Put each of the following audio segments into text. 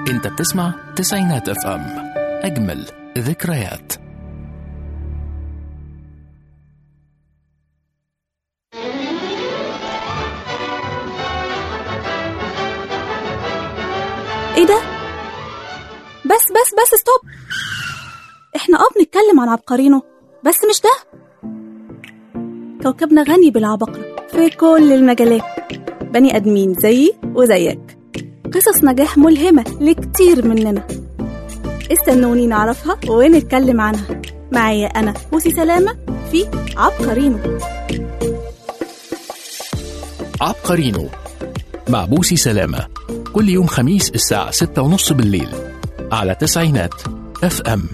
انت بتسمع تسعينات اف ام اجمل ذكريات ايه ده بس بس بس ستوب احنا اه بنتكلم عن عبقرينه بس مش ده كوكبنا غني بالعباقرة في كل المجالات بني ادمين زيي وزيك قصص نجاح ملهمة لكتير مننا استنوني نعرفها ونتكلم عنها معايا انا بوسي سلامة في عبقرينه عبقرينو مع بوسي سلامة كل يوم خميس الساعة ستة ونص بالليل على تسعينات اف ام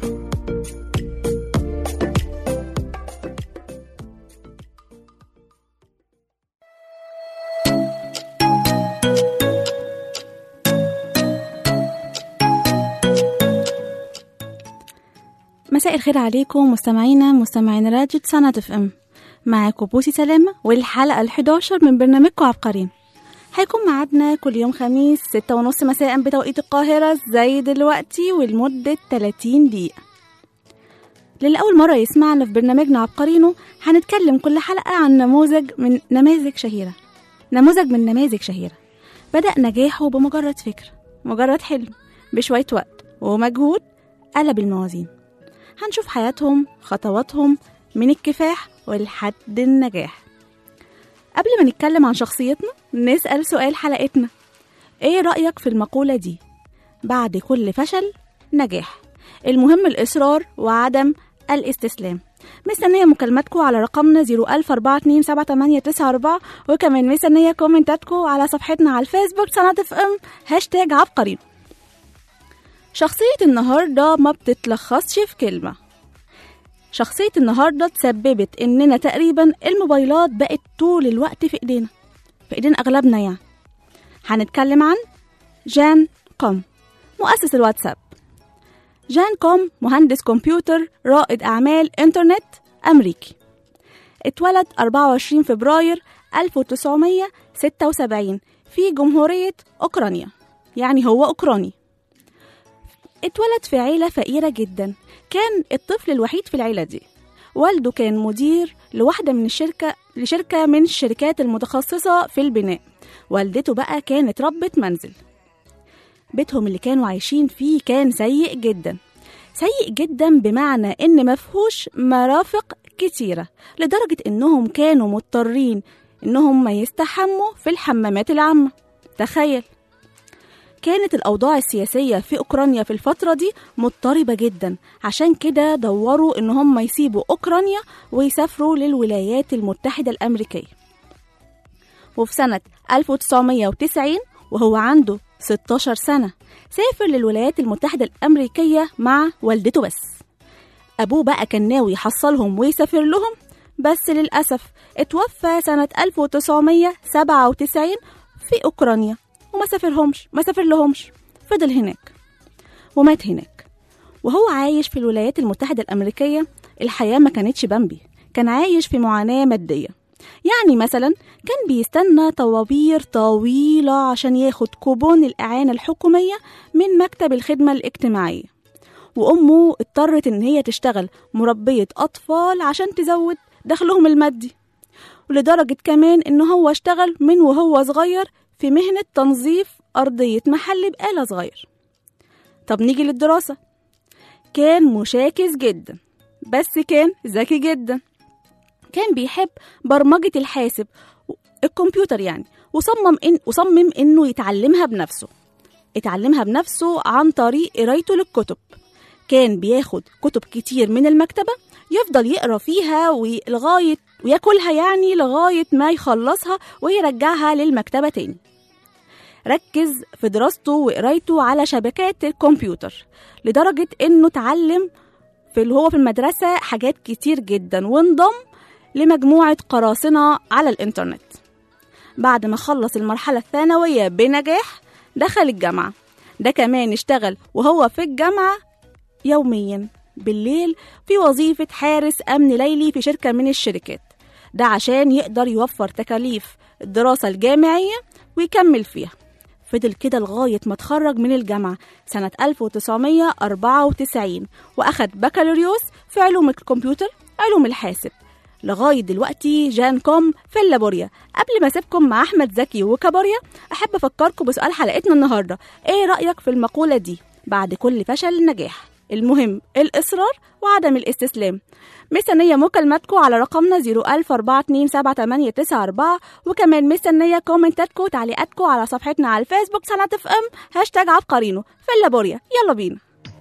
مساء الخير عليكم مستمعينا مستمعين راديو تسعة اف ام معاكم بوسي سلامة والحلقة ال11 من برنامجكم عبقرين هيكون ميعادنا كل يوم خميس ستة ونص مساء بتوقيت القاهرة زي دلوقتي ولمدة 30 دقيقة للي أول مرة يسمعنا في برنامجنا عبقرينه هنتكلم كل حلقة عن نموذج من نماذج شهيرة نموذج من نماذج شهيرة بدأ نجاحه بمجرد فكرة مجرد حلم بشوية وقت ومجهود قلب الموازين هنشوف حياتهم خطواتهم من الكفاح ولحد النجاح قبل ما نتكلم عن شخصيتنا نسأل سؤال حلقتنا ايه رأيك في المقولة دي بعد كل فشل نجاح المهم الإصرار وعدم الاستسلام مستنية مكالماتكم على رقمنا 014278994 وكمان مستنية كومنتاتكم على صفحتنا على الفيسبوك سنة اف ام هاشتاج عبقرين شخصية النهاردة ما بتتلخصش في كلمة شخصية النهاردة تسببت إننا تقريبا الموبايلات بقت طول الوقت في إيدينا في إيدين أغلبنا يعني هنتكلم عن جان كوم مؤسس الواتساب جان كوم مهندس كمبيوتر رائد أعمال إنترنت أمريكي اتولد 24 فبراير 1976 في جمهورية أوكرانيا يعني هو أوكراني اتولد في عيلة فقيرة جدا كان الطفل الوحيد في العيلة دي والده كان مدير لواحدة من الشركة لشركة من الشركات المتخصصة في البناء والدته بقى كانت ربة منزل بيتهم اللي كانوا عايشين فيه كان سيء جدا سيء جدا بمعنى ان مفهوش مرافق كتيرة لدرجة انهم كانوا مضطرين انهم ما يستحموا في الحمامات العامة تخيل كانت الأوضاع السياسية في أوكرانيا في الفترة دي مضطربة جدا عشان كده دوروا إن هم يسيبوا أوكرانيا ويسافروا للولايات المتحدة الأمريكية وفي سنة 1990 وهو عنده 16 سنة سافر للولايات المتحدة الأمريكية مع والدته بس أبوه بقى كان ناوي يحصلهم ويسافر لهم بس للأسف اتوفى سنة 1997 في أوكرانيا وما سافرهمش ما سافر لهمش فضل هناك ومات هناك وهو عايش في الولايات المتحدة الأمريكية الحياة ما كانتش بامبي كان عايش في معاناة مادية يعني مثلا كان بيستنى طوابير طويلة عشان ياخد كوبون الإعانة الحكومية من مكتب الخدمة الاجتماعية وأمه اضطرت إن هي تشتغل مربية أطفال عشان تزود دخلهم المادي ولدرجة كمان إن هو اشتغل من وهو صغير في مهنة تنظيف أرضية محل بآلة صغير طب نيجي للدراسة كان مشاكس جدا بس كان ذكي جدا كان بيحب برمجة الحاسب الكمبيوتر يعني وصمم إن وصمم إنه يتعلمها بنفسه اتعلمها بنفسه عن طريق قرايته للكتب كان بياخد كتب كتير من المكتبة يفضل يقرا فيها ولغاية وياكلها يعني لغاية ما يخلصها ويرجعها للمكتبة تاني ركز في دراسته وقرايته على شبكات الكمبيوتر لدرجة إنه اتعلم في اللي هو في المدرسة حاجات كتير جدا وانضم لمجموعة قراصنة على الإنترنت بعد ما خلص المرحلة الثانوية بنجاح دخل الجامعة ده كمان اشتغل وهو في الجامعة يوميا بالليل في وظيفة حارس أمن ليلي في شركة من الشركات ده عشان يقدر يوفر تكاليف الدراسة الجامعية ويكمل فيها فضل كده لغاية ما اتخرج من الجامعة سنة 1994 وأخد بكالوريوس في علوم الكمبيوتر علوم الحاسب لغاية دلوقتي جان كوم في اللابوريا قبل ما اسيبكم مع أحمد زكي وكابوريا أحب أفكركم بسؤال حلقتنا النهاردة إيه رأيك في المقولة دي بعد كل فشل نجاح المهم الإصرار وعدم الاستسلام مستنية مكالماتكم على رقمنا 010427894 وكمان مستنية كومنتاتكم وتعليقاتكم على صفحتنا على الفيسبوك سنة اف ام هاشتاج عبقرينو في اللابوريا يلا بينا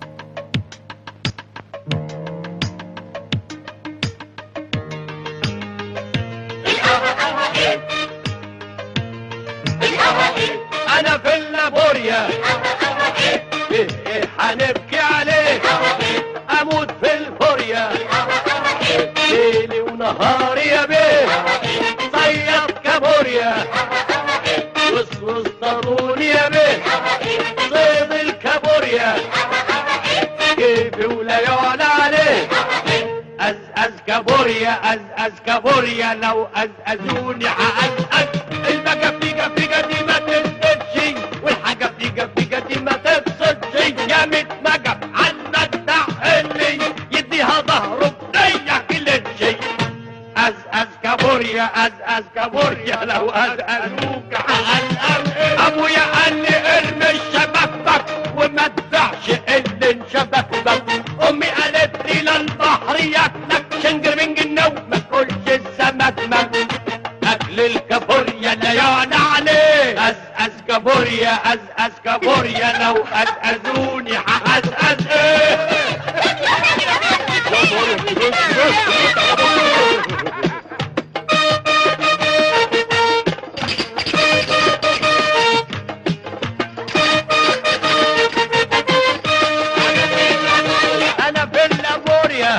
انا في اللابوريا ايه ايه هنبكي عليه اموت في الفوريا ليلي ونهاري يا بيه صياد كابوريا وصوص ضروري يا بيه صيد الكابوريا كيفي ولا يعلى عليه أز أز كابوريا أز أز كابوريا لو أزأزوني هأزأز البقى فيجا فيجا دي ما تفسدش والحاجة فيجا فيجا دي ما تفسدش يا متمجب عنا اللي يديها ظهره بنية كلتشي أز أز كابوريا أز أز كابوريا لو أزأزوك هأزأز أبويا قال لي ارمي شبكتك وما تبيعش اللي انشبكتك أمي قالت لي للبحر ياكلك شنجر من جنو ما تقولش السمك مك أكل الكابوريا لا يعني عليه أز أز كابوريا أز أز كابوريا لو أزأزوني هأزأز إيه انا في اللابوريا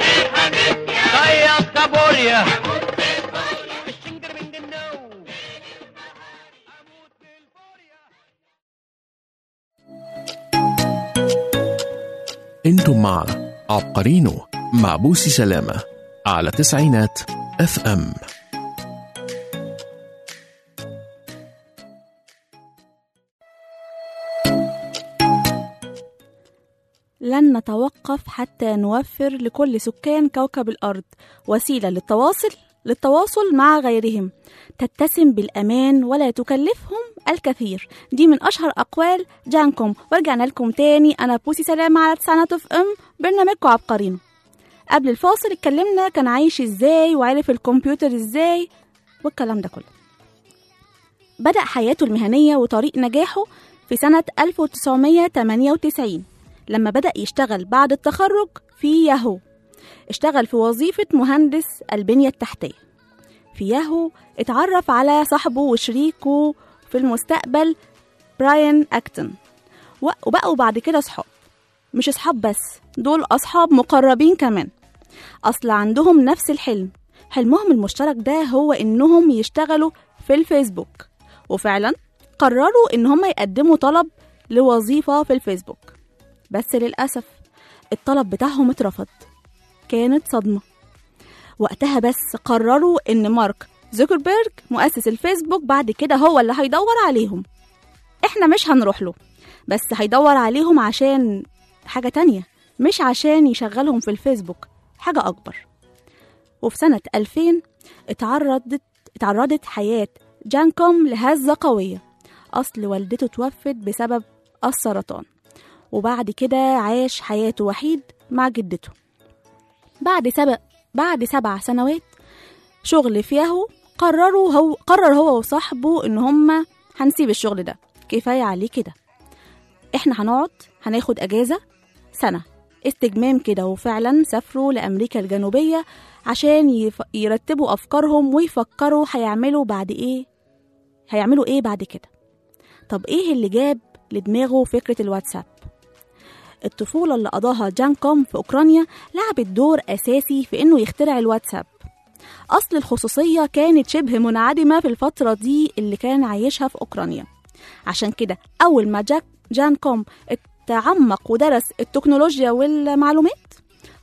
صياد كابوريا الشنجر من جنو اموت في الفوريا انتم مع عبقرينو مع بوسي سلامة على تسعينات اف ام لن نتوقف حتى نوفر لكل سكان كوكب الأرض وسيلة للتواصل للتواصل مع غيرهم تتسم بالأمان ولا تكلفهم الكثير دي من أشهر أقوال جانكم ورجعنا لكم تاني أنا بوسي سلامة على تسعة اف ام برنامجكم عبقرينو قبل الفاصل اتكلمنا كان عايش ازاي وعرف الكمبيوتر ازاي والكلام ده كله بدأ حياته المهنية وطريق نجاحه في سنة 1998 لما بدأ يشتغل بعد التخرج في ياهو اشتغل في وظيفة مهندس البنية التحتية في ياهو اتعرف على صاحبه وشريكه في المستقبل براين أكتون و- وبقوا بعد كده صحاب مش أصحاب بس دول أصحاب مقربين كمان أصل عندهم نفس الحلم حلمهم المشترك ده هو إنهم يشتغلوا في الفيسبوك وفعلا قرروا إن هم يقدموا طلب لوظيفة في الفيسبوك بس للأسف الطلب بتاعهم اترفض كانت صدمة وقتها بس قرروا إن مارك زوكربيرج مؤسس الفيسبوك بعد كده هو اللي هيدور عليهم احنا مش هنروح له بس هيدور عليهم عشان حاجة تانية مش عشان يشغلهم في الفيسبوك حاجة أكبر وفي سنة 2000 اتعرضت اتعرضت حياة جانكوم لهزة قوية أصل والدته توفت بسبب السرطان وبعد كده عاش حياته وحيد مع جدته بعد سبع بعد سبع سنوات شغل في ياهو قرروا هو قرر هو وصاحبه ان هما هنسيب الشغل ده كفايه عليه كده احنا هنقعد هناخد اجازه سنه استجمام كده وفعلا سافروا لامريكا الجنوبيه عشان يف... يرتبوا افكارهم ويفكروا هيعملوا بعد ايه هيعملوا ايه بعد كده طب ايه اللي جاب لدماغه فكره الواتساب الطفولة اللي قضاها جان كوم في أوكرانيا لعبت دور أساسي في إنه يخترع الواتساب أصل الخصوصية كانت شبه منعدمة في الفترة دي اللي كان عايشها في أوكرانيا عشان كده أول ما جاك جان كوم تعمق ودرس التكنولوجيا والمعلومات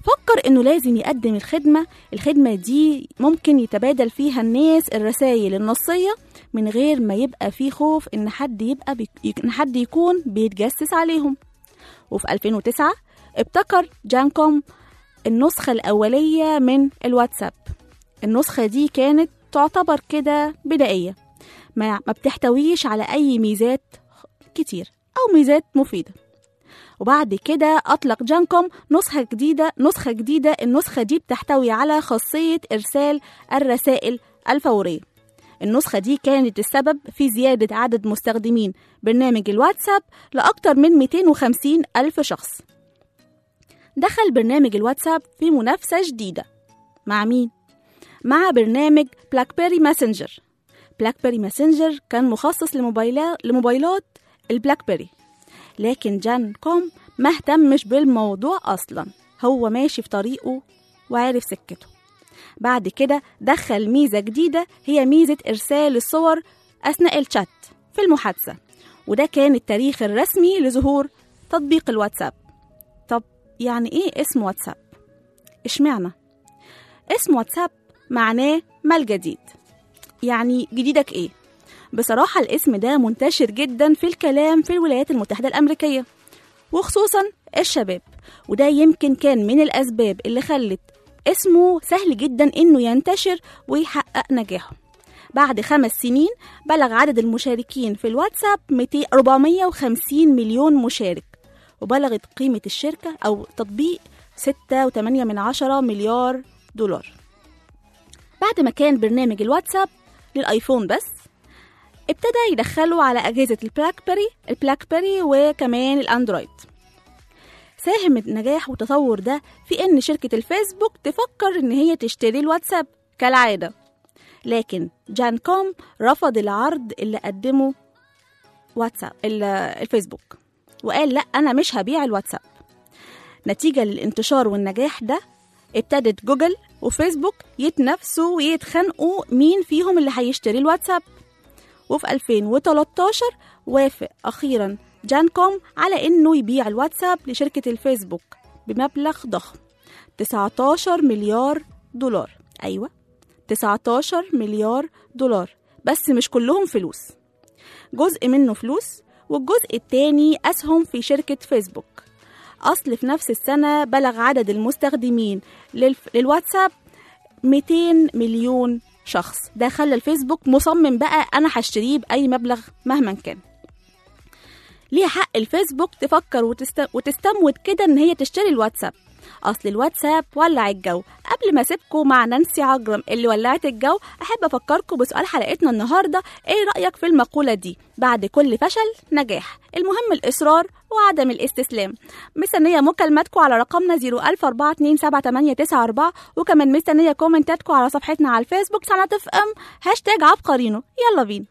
فكر إنه لازم يقدم الخدمة الخدمة دي ممكن يتبادل فيها الناس الرسائل النصية من غير ما يبقى في خوف إن حد يبقى بي... إن حد يكون بيتجسس عليهم وفي 2009 ابتكر جانكوم النسخة الأولية من الواتساب النسخة دي كانت تعتبر كده بدائية ما ما بتحتويش على أي ميزات كتير أو ميزات مفيدة وبعد كده أطلق جانكوم نسخة جديدة نسخة جديدة النسخة دي بتحتوي على خاصية إرسال الرسائل الفورية النسخة دي كانت السبب في زيادة عدد مستخدمين برنامج الواتساب لأكثر من 250 ألف شخص دخل برنامج الواتساب في منافسة جديدة مع مين؟ مع برنامج بلاك بيري ماسنجر بلاك بيري ماسنجر كان مخصص لموبايلات لموبايلات البلاك بيري لكن جان كوم ما اهتمش بالموضوع أصلا هو ماشي في طريقه وعارف سكته بعد كده دخل ميزة جديدة هي ميزة إرسال الصور أثناء الشات في المحادثة وده كان التاريخ الرسمي لظهور تطبيق الواتساب طب يعني إيه اسم واتساب؟ إشمعنى؟ اسم واتساب معناه ما الجديد يعني جديدك إيه؟ بصراحة الاسم ده منتشر جدا في الكلام في الولايات المتحدة الأمريكية وخصوصا الشباب وده يمكن كان من الأسباب اللي خلت اسمه سهل جدا إنه ينتشر ويحقق نجاحه بعد خمس سنين بلغ عدد المشاركين في الواتساب 200 450 مليون مشارك وبلغت قيمة الشركة أو تطبيق 6.8 من عشرة مليار دولار بعد ما كان برنامج الواتساب للآيفون بس ابتدى يدخله على أجهزة البلاك بيري البلاك بيري وكمان الأندرويد ساهم النجاح والتطور ده في إن شركة الفيسبوك تفكر إن هي تشتري الواتساب كالعادة لكن جان كوم رفض العرض اللي قدمه واتساب ال- الفيسبوك وقال لا أنا مش هبيع الواتساب نتيجة للانتشار والنجاح ده ابتدت جوجل وفيسبوك يتنافسوا ويتخانقوا مين فيهم اللي هيشتري الواتساب وفي 2013 وافق أخيرا جان كوم على إنه يبيع الواتساب لشركة الفيسبوك بمبلغ ضخم 19 مليار دولار أيوة 19 مليار دولار بس مش كلهم فلوس جزء منه فلوس والجزء التاني أسهم في شركة فيسبوك أصل في نفس السنة بلغ عدد المستخدمين للف... للواتساب 200 مليون شخص ده خلى الفيسبوك مصمم بقى أنا هشتريه بأي مبلغ مهما كان ليها حق الفيسبوك تفكر وتست... وتستموت كده إن هي تشتري الواتساب أصل الواتساب ولع الجو قبل ما أسيبكم مع نانسي عجرم اللي ولعت الجو أحب أفكركم بسؤال حلقتنا النهاردة إيه رأيك في المقولة دي بعد كل فشل نجاح المهم الإصرار وعدم الاستسلام مستنية مكالماتكم على رقمنا 004278994 وكمان مستنية كومنتاتكم على صفحتنا على الفيسبوك سنة اف ام هاشتاج عبقرينو يلا بينا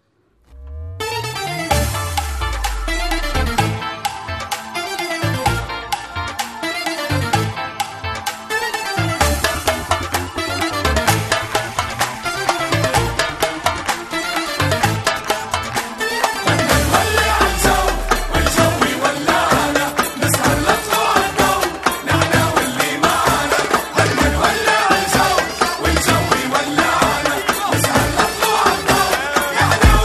والجو ولعنا نسهر نطلع الضو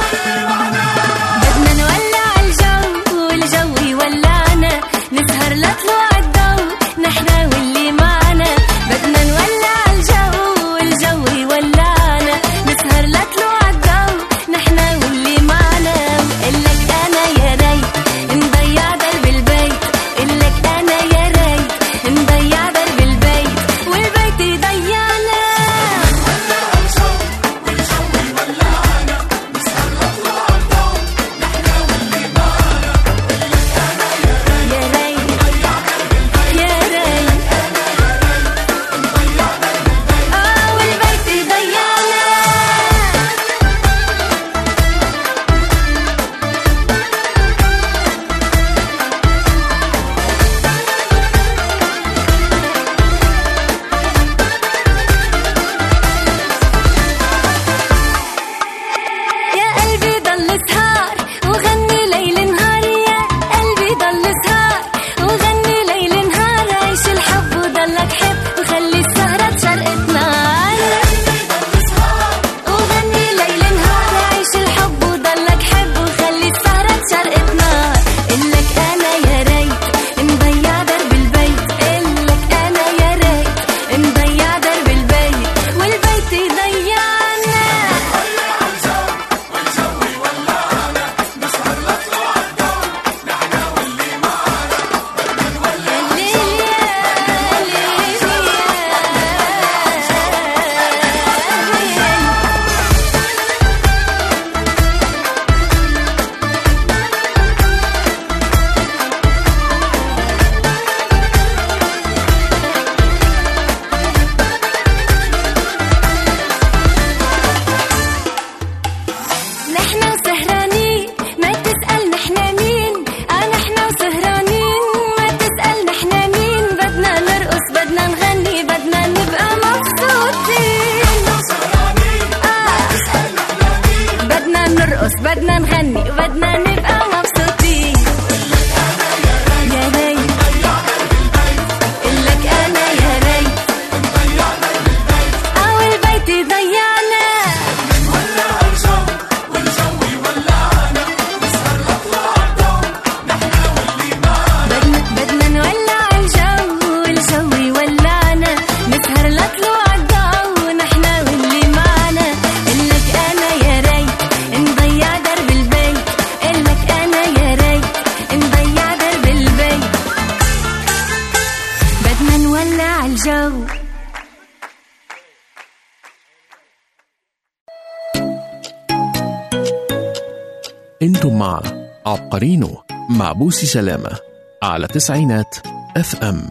مع عبقرينو مع بوسي سلامة على تسعينات اف ام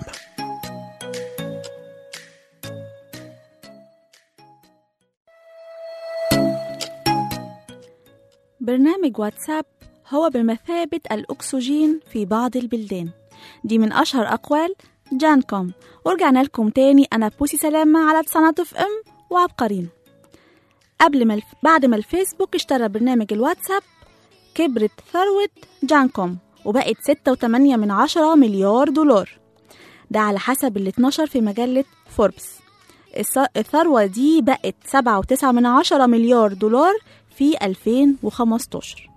برنامج واتساب هو بمثابة الأكسجين في بعض البلدان دي من أشهر أقوال جان كوم ورجعنا لكم تاني أنا بوسي سلامة على تسعينات اف ام وعبقرين قبل ما الف... بعد ما الفيسبوك اشترى برنامج الواتساب كبرت ثروة جان كوم وبقت ستة وتمانية من عشرة مليار دولار ده على حسب اللي اتنشر في مجلة فوربس الث- الثروة دي بقت سبعة وتسعة من عشرة مليار دولار في 2015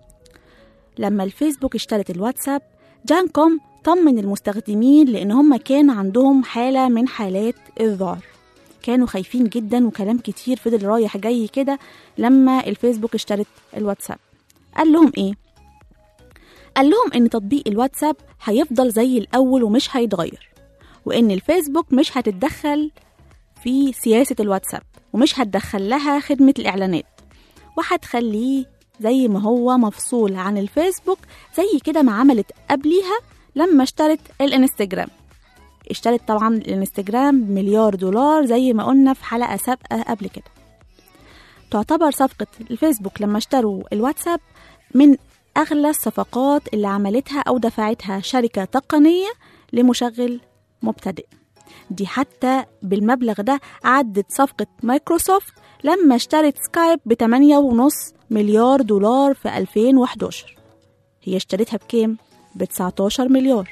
لما الفيسبوك اشترت الواتساب جان كوم طمن المستخدمين لأن هم كان عندهم حالة من حالات الذعر كانوا خايفين جدا وكلام كتير فضل رايح جاي كده لما الفيسبوك اشترت الواتساب قال لهم ايه قال لهم ان تطبيق الواتساب هيفضل زي الاول ومش هيتغير وان الفيسبوك مش هتتدخل في سياسة الواتساب ومش هتدخل لها خدمة الإعلانات وهتخليه زي ما هو مفصول عن الفيسبوك زي كده ما عملت قبليها لما اشترت الانستجرام اشترت طبعا الانستجرام بمليار دولار زي ما قلنا في حلقة سابقة قبل كده تعتبر صفقة الفيسبوك لما اشتروا الواتساب من أغلى الصفقات اللي عملتها أو دفعتها شركة تقنية لمشغل مبتدئ دي حتى بالمبلغ ده عدت صفقة مايكروسوفت لما اشترت سكايب ب 8.5 مليار دولار في 2011 هي اشترتها بكام؟ ب 19 مليار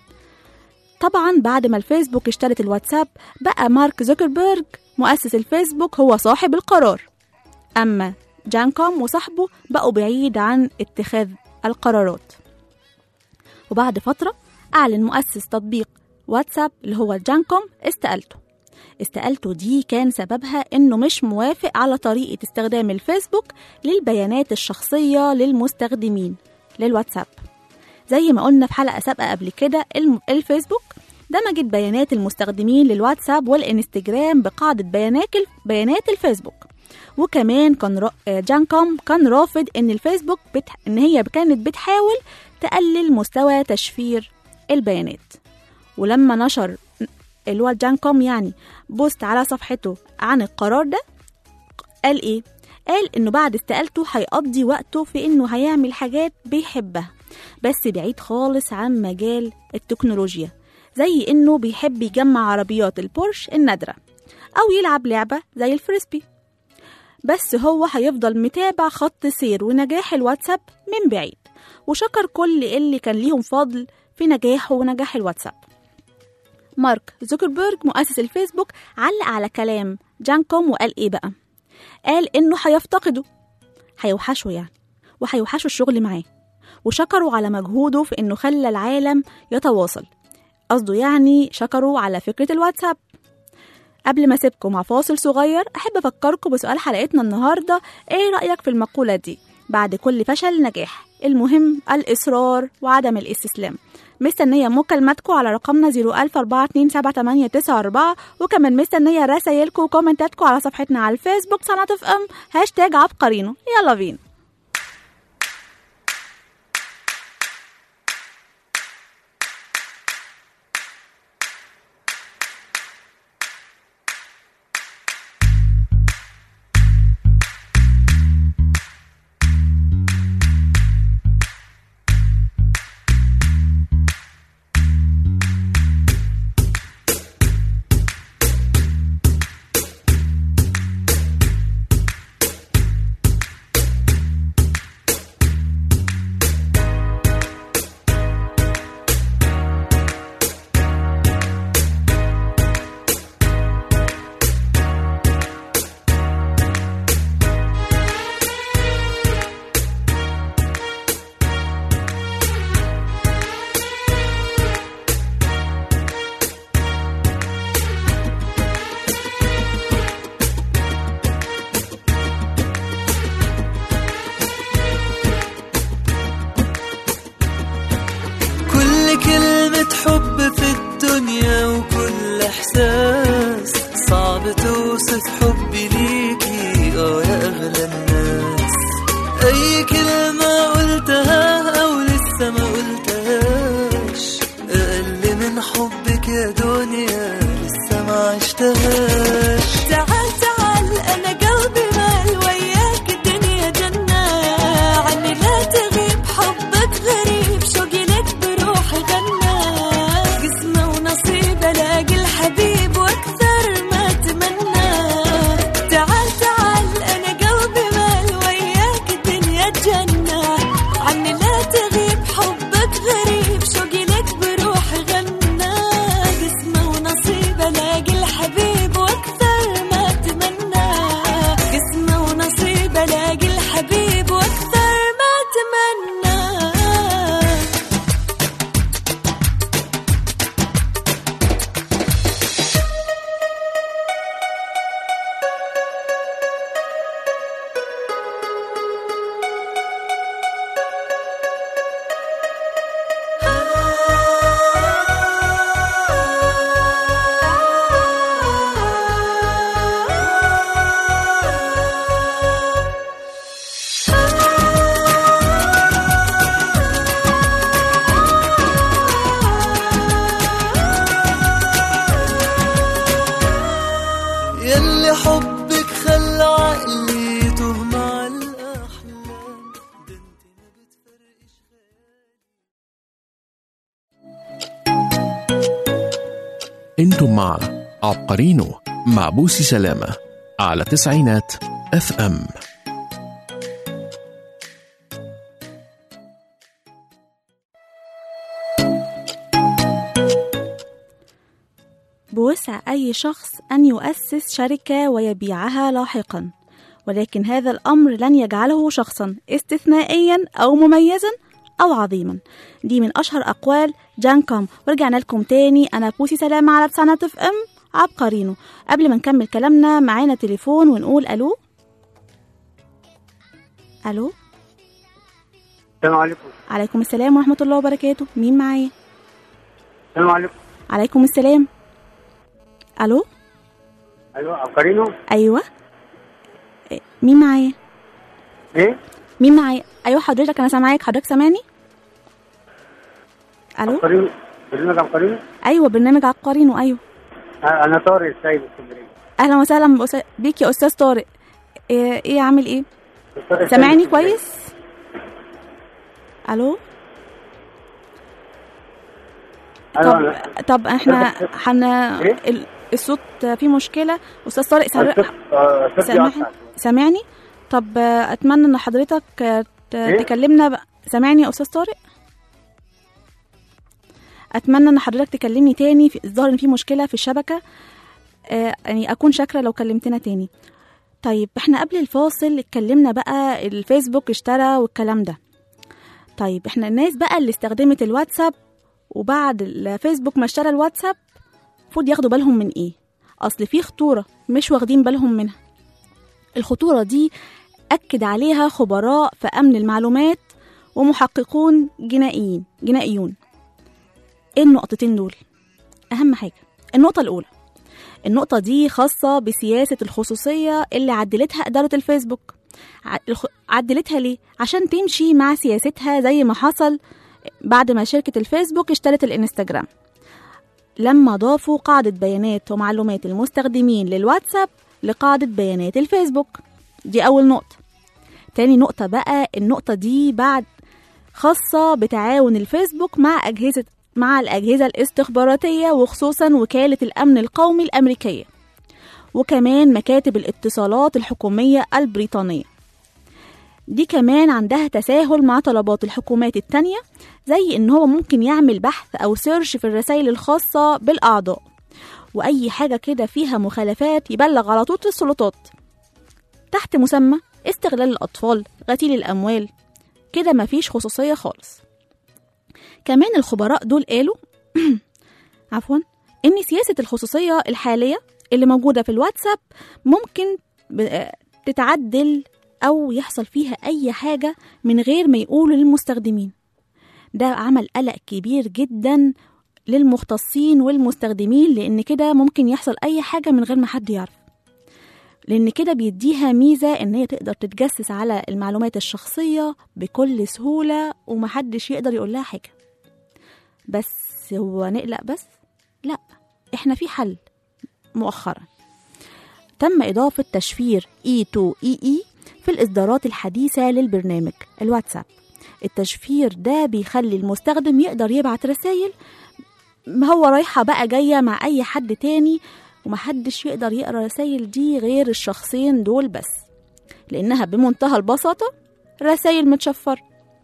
طبعا بعد ما الفيسبوك اشترت الواتساب بقى مارك زوكربيرج مؤسس الفيسبوك هو صاحب القرار أما جان كوم وصاحبه بقوا بعيد عن اتخاذ القرارات وبعد فترة أعلن مؤسس تطبيق واتساب اللي هو جان كوم استقالته استقالته دي كان سببها انه مش موافق على طريقة استخدام الفيسبوك للبيانات الشخصية للمستخدمين للواتساب زي ما قلنا في حلقة سابقة قبل كده الم- الفيسبوك دمجت بيانات المستخدمين للواتساب والانستجرام بقاعدة بيانات بيانات الفيسبوك وكمان كان را... آه، جان كوم كان رافض ان الفيسبوك بت... ان هي كانت بتحاول تقلل مستوى تشفير البيانات ولما نشر الواد جان كوم يعني بوست على صفحته عن القرار ده قال ايه قال انه بعد استقالته هيقضي وقته في انه هيعمل حاجات بيحبها بس بعيد خالص عن مجال التكنولوجيا زي انه بيحب يجمع عربيات البورش النادرة او يلعب لعبة زي الفريسبي بس هو هيفضل متابع خط سير ونجاح الواتساب من بعيد وشكر كل اللي كان ليهم فضل في نجاحه ونجاح الواتساب مارك زوكربيرج مؤسس الفيسبوك علق على كلام جان كوم وقال ايه بقى قال انه هيفتقده هيوحشه يعني وهيوحشه الشغل معاه وشكروا على مجهوده في انه خلى العالم يتواصل قصده يعني شكروا على فكرة الواتساب قبل ما اسيبكم مع فاصل صغير احب افكركم بسؤال حلقتنا النهارده ايه رايك في المقوله دي بعد كل فشل نجاح المهم الاصرار وعدم الاستسلام مستنية مكالماتكم على رقمنا 014278994 وكمان مستنية رسايلكم وكومنتاتكم على صفحتنا على الفيسبوك صنعة اف ام هاشتاج عبقرينو يلا بينا كل كلمة حب في الدنيا وكل إحساس صعب توصف حبي ليكي اه يا أغلى الناس أي كلمة قلتها انتم مع عبقرينو مع بوسي سلامة على تسعينات اف ام بوسع أي شخص أن يؤسس شركة ويبيعها لاحقا ولكن هذا الأمر لن يجعله شخصا استثنائيا أو مميزا أو عظيما دي من أشهر أقوال جان كوم ورجعنا لكم تاني أنا بوسي سلامة على تسعة اف ام عبقرينو قبل ما نكمل كلامنا معانا تليفون ونقول ألو ألو السلام عليكم عليكم السلام ورحمة الله وبركاته مين معايا السلام عليكم عليكم السلام ألو ايوه عبقرينو أيوة إيه، مين معايا ايه مين معايا ايوه حضرتك انا سامعاك حضرتك سامعني الو عبقرينو برنامج عبقرينو ايوه برنامج عبقرينو ايوه آه، انا طارق السيد اسكندريه اهلا وسهلا بأس- بيك يا استاذ طارق ايه, إيه عامل ايه طارق السيد سامعني اسكندرية. كويس الو ايوه طب أنا- طب احنا حن إيه؟ ال- الصوت فيه مشكله استاذ طارق سر... الصوت- آه، الصوت سامعني بيقطع. سامعني طب آه، اتمنى ان حضرتك آه، ت- إيه؟ تكلمنا ب... سامعني يا استاذ طارق اتمنى ان حضرتك تكلمني تاني في الظاهر ان في مشكله في الشبكه آه، يعني اكون شاكره لو كلمتنا تاني طيب احنا قبل الفاصل اتكلمنا بقى الفيسبوك اشترى والكلام ده طيب احنا الناس بقى اللي استخدمت الواتساب وبعد الفيسبوك ما اشترى الواتساب المفروض ياخدوا بالهم من ايه اصل في خطوره مش واخدين بالهم منها الخطورة دي أكد عليها خبراء في أمن المعلومات ومحققون جنائيين جنائيون إيه النقطتين دول؟ أهم حاجة النقطة الأولى النقطة دي خاصة بسياسة الخصوصية اللي عدلتها إدارة الفيسبوك ع- الخ- عدلتها ليه؟ عشان تمشي مع سياستها زي ما حصل بعد ما شركة الفيسبوك اشترت الانستجرام لما ضافوا قاعدة بيانات ومعلومات المستخدمين للواتساب لقاعدة بيانات الفيسبوك دي أول نقطة تاني نقطة بقى النقطة دي بعد خاصة بتعاون الفيسبوك مع أجهزة مع الأجهزة الاستخباراتية وخصوصا وكالة الأمن القومي الأمريكية وكمان مكاتب الاتصالات الحكومية البريطانية دي كمان عندها تساهل مع طلبات الحكومات التانية زي إن هو ممكن يعمل بحث أو سيرش في الرسائل الخاصة بالأعضاء وأي حاجة كده فيها مخالفات يبلغ على طول السلطات تحت مسمى استغلال الأطفال غسيل الأموال كده مفيش خصوصية خالص كمان الخبراء دول قالوا عفوا إن سياسة الخصوصية الحالية اللي موجودة في الواتساب ممكن ب- تتعدل أو يحصل فيها أي حاجة من غير ما يقولوا للمستخدمين ده عمل قلق كبير جدا للمختصين والمستخدمين لأن كده ممكن يحصل أي حاجة من غير ما حد يعرف لأن كده بيديها ميزة إن هي تقدر تتجسس على المعلومات الشخصية بكل سهولة ومحدش يقدر يقول لها حاجة بس هو نقلق بس؟ لا إحنا في حل مؤخرا تم إضافة تشفير E2EE في الإصدارات الحديثة للبرنامج الواتساب التشفير ده بيخلي المستخدم يقدر يبعت رسائل هو رايحة بقى جاية مع أي حد تاني ومحدش يقدر يقرأ الرسايل دي غير الشخصين دول بس لأنها بمنتهى البساطة رسايل متشفرة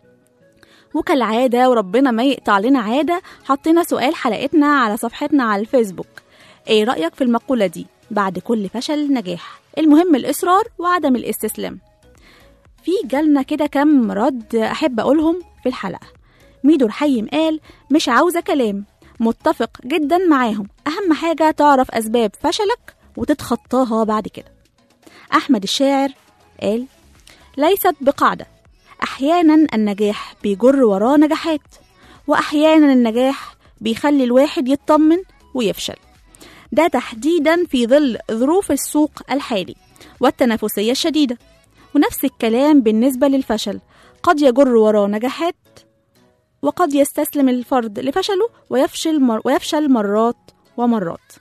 وكالعادة وربنا ما يقطع لنا عادة حطينا سؤال حلقتنا على صفحتنا على الفيسبوك ايه رأيك في المقولة دي بعد كل فشل نجاح المهم الإصرار وعدم الاستسلام في جالنا كده كم رد أحب أقولهم في الحلقة ميدو الحيم قال مش عاوزة كلام متفق جدا معاهم أهم حاجة تعرف أسباب فشلك وتتخطاها بعد كده أحمد الشاعر قال ليست بقاعدة أحيانا النجاح بيجر وراه نجاحات وأحيانا النجاح بيخلي الواحد يطمن ويفشل ده تحديدا في ظل ظروف السوق الحالي والتنافسية الشديدة ونفس الكلام بالنسبة للفشل قد يجر وراه نجاحات وقد يستسلم الفرد لفشله ويفشل, مر ويفشل مرات ومرات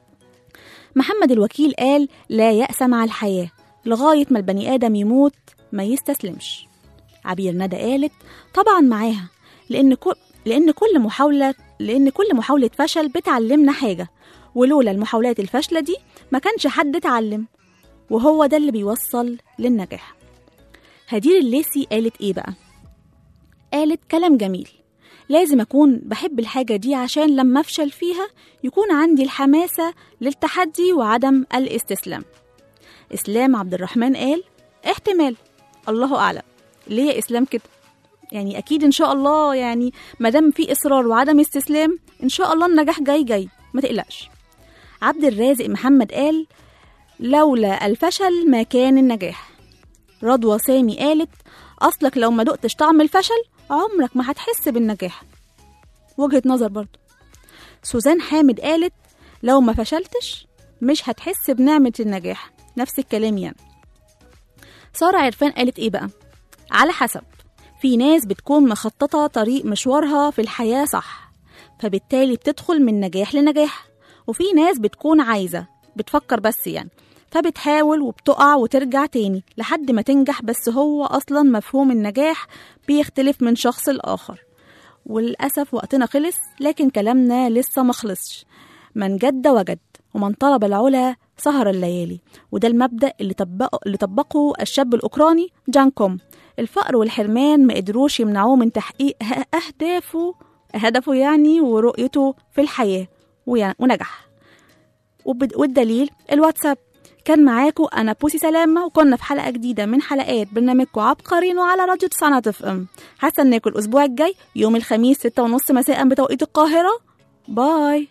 محمد الوكيل قال لا يأس مع الحياة لغاية ما البني آدم يموت ما يستسلمش عبير ندى قالت طبعا معاها لأن كل لأن كل محاولة لأن كل محاولة فشل بتعلمنا حاجة ولولا المحاولات الفاشلة دي ما كانش حد اتعلم وهو ده اللي بيوصل للنجاح هدير الليسي قالت ايه بقى قالت كلام جميل لازم أكون بحب الحاجة دي عشان لما أفشل فيها يكون عندي الحماسة للتحدي وعدم الاستسلام إسلام عبد الرحمن قال احتمال الله أعلم ليه يا إسلام كده يعني أكيد إن شاء الله يعني مادام في إصرار وعدم استسلام إن شاء الله النجاح جاي جاي ما تقلقش عبد الرازق محمد قال لولا الفشل ما كان النجاح رضوى سامي قالت أصلك لو ما دقتش طعم الفشل عمرك ما هتحس بالنجاح وجهة نظر برضو سوزان حامد قالت لو ما فشلتش مش هتحس بنعمة النجاح نفس الكلام يعني سارة عرفان قالت ايه بقى على حسب في ناس بتكون مخططة طريق مشوارها في الحياة صح فبالتالي بتدخل من نجاح لنجاح وفي ناس بتكون عايزة بتفكر بس يعني فبتحاول وبتقع وترجع تاني لحد ما تنجح بس هو أصلا مفهوم النجاح بيختلف من شخص لآخر وللأسف وقتنا خلص لكن كلامنا لسه مخلصش من جد وجد ومن طلب العلا سهر الليالي وده المبدأ اللي طبقه, اللي طبقه الشاب الأوكراني جان كوم الفقر والحرمان ما قدروش يمنعوه من تحقيق أهدافه هدفه يعني ورؤيته في الحياة ويا- ونجح وبد- والدليل الواتساب كان معاكم انا بوسي سلامه وكنا في حلقه جديده من حلقات برنامجكم عبقريين وعلى راديو تسعة اف ام هستناكم الاسبوع الجاي يوم الخميس ستة ونص مساء بتوقيت القاهره باي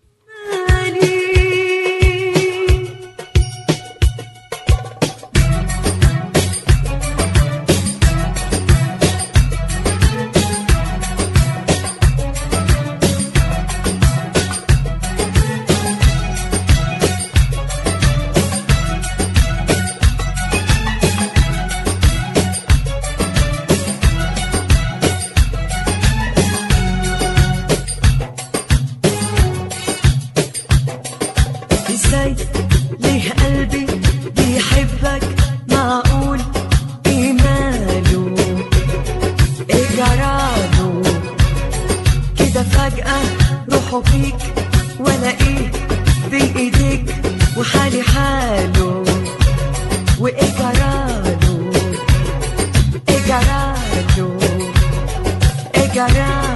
ازاي ليه قلبي بيحبك معقول ايمانه ايه جراله كده فجأة روحه فيك وانا ايه بين ايديك وحالي حاله وايه جراله ايه جراله ايه جراله